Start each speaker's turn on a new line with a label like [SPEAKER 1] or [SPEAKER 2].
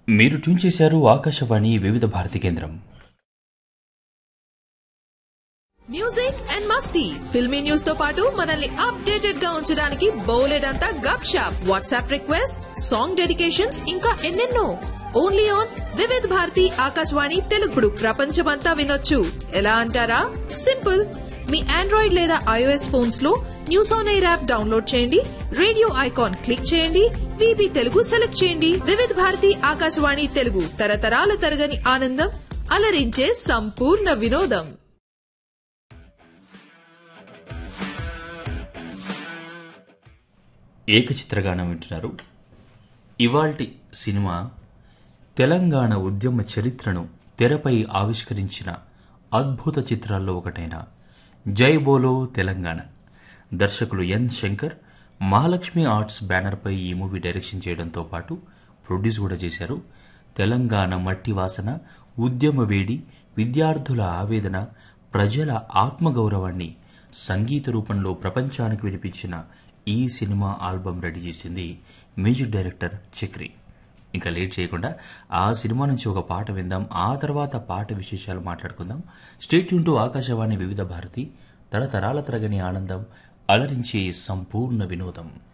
[SPEAKER 1] మీరు ట్యూన్ చేశారు ఆకాశవాణి వివిధ భారతి కేంద్రం
[SPEAKER 2] మ్యూజిక్ అండ్ మస్తీ ఫిల్మీ న్యూస్ తో పాటు మనల్ని అప్డేటెడ్ గా ఉంచడానికి బోలెడంతా Gupshup WhatsApp request song dedications ఇంకా ఎన్నెన్నో ఓన్లీ ఆన్ వివిధ్ భారతి ఆకాశవాణి తెలుగుడు ప్రపంచమంతా వినొచ్చు ఎలా అంటారా సింపుల్ మీ ఆండ్రాయిడ్ లేదా ఐఓఎస్ ఫోన్స్ లో news on air app download చేయండి రేడియో ఐకాన్ క్లిక్ చేయండి విబి తెలుగు సెలెక్ట్ చేయండి వివిధ భారతి ఆకాశవాణి తెలుగు తరతరాల తరగని ఆనందం అలరించే సంపూర్ణ వినోదం
[SPEAKER 1] ఏకచిత్రగానం వింటున్నారు ఇవాల్టి సినిమా తెలంగాణ ఉద్యమ చరిత్రను తెరపై ఆవిష్కరించిన అద్భుత చిత్రాల్లో ఒకటైన జై బోలో తెలంగాణ దర్శకులు ఎన్ శంకర్ మహాలక్ష్మి ఆర్ట్స్ బ్యానర్పై ఈ మూవీ డైరెక్షన్ చేయడంతో పాటు ప్రొడ్యూస్ కూడా చేశారు తెలంగాణ మట్టి వాసన ఉద్యమ వేడి విద్యార్థుల ఆవేదన ప్రజల ఆత్మగౌరవాన్ని సంగీత రూపంలో ప్రపంచానికి వినిపించిన ఈ సినిమా ఆల్బమ్ రెడీ చేసింది మ్యూజిక్ డైరెక్టర్ చక్రి ఇంకా లేట్ చేయకుండా ఆ సినిమా నుంచి ఒక పాట విందాం ఆ తర్వాత పాట విశేషాలు మాట్లాడుకుందాం స్టేట్ యూన్ టు ఆకాశవాణి వివిధ భారతి తరతరాల తరగని ఆనందం అలరించే సంపూర్ణ వినోదం